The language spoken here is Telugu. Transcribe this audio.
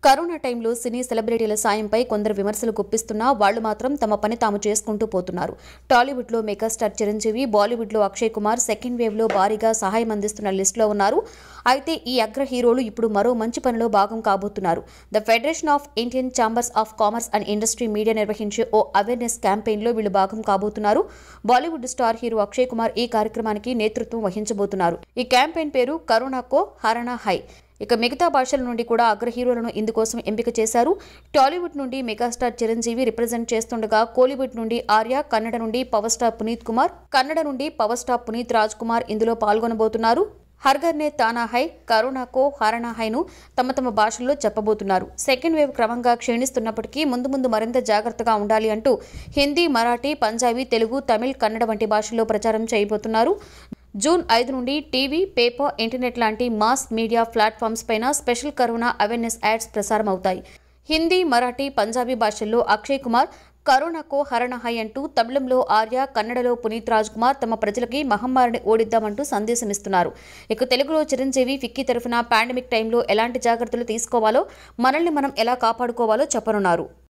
కరోనా టైంలో సినీ సెలబ్రిటీల సాయంపై కొందరు విమర్శలు గుప్పిస్తున్నా వాళ్లు మాత్రం తమ పని తాము చేసుకుంటూ పోతున్నారు టాలీవుడ్లో మెగాస్టార్ చిరంజీవి బాలీవుడ్లో అక్షయ్ కుమార్ సెకండ్ వేవ్లో భారీగా సహాయం అందిస్తున్న లిస్టులో ఉన్నారు అయితే ఈ అగ్ర హీరోలు ఇప్పుడు మరో మంచి పనిలో భాగం కాబోతున్నారు the federation of Indian chambers of commerce and industry media నిర్వహించే ఓ అవేర్నెస్ క్యాంపెయిన్లో వీళ్ళు భాగం కాబోతున్నారు Bollywood star hero Akshay Kumar ఈ కార్యక్రమానికి నేతృత్వం వహించబోతున్నారు ఈ క్యాంపెయిన్ పేరు కరోనాకో హరణా హై ఇక మిగతా భాషల నుండి కూడా అగ్ర హీరోలను ఇందుకోసం ఎంపిక చేశారు టాలీవుడ్ నుండి మెగాస్టార్ చిరంజీవి రిప్రజెంట్ చేస్తుండగా కోలీవుడ్ నుండి ఆర్య కన్నడ నుండి పవర్ స్టార్ పునీత్ కుమార్ కన్నడ నుండి పవర్ స్టార్ పునీత్ రాజ్ కుమార్ ఇందులో పాల్గొనబోతున్నారు హర్గర్నే తానా హై కరోనాకో హరణా హైను తమ తమ భాషల్లో చెప్పబోతున్నారు సెకండ్ వేవ్ క్రమంగా క్షీణిస్తున్నప్పటికీ ముందు ముందు మరింత జాగ్రత్తగా ఉండాలి అంటూ హిందీ మరాఠీ పంజాబీ తెలుగు తమిళ్ కన్నడ వంటి భాషల్లో ప్రచారం చేయబోతున్నారు జూన్ ఐదు నుండి టీవీ పేపర్ ఇంటర్నెట్ లాంటి మాస్ మీడియా ప్లాట్ఫామ్స్ పైన స్పెషల్ కరోనా అవేర్నెస్ యాడ్స్ ప్రసారం అవుతాయి హిందీ మరాఠీ పంజాబీ భాషల్లో అక్షయ్ కుమార్ కరోనాకో హరణహై అంటూ తమిళంలో ఆర్య కన్నడలో పునీత్ రాజ్ కుమార్ తమ ప్రజలకి మహమ్మారిని ఓడిద్దామంటూ సందేశమిస్తున్నారు ఇక తెలుగులో చిరంజీవి ఫిక్కీ తరఫున పాండమిక్ టైంలో ఎలాంటి జాగ్రత్తలు తీసుకోవాలో మనల్ని మనం ఎలా కాపాడుకోవాలో చెప్పనున్నారు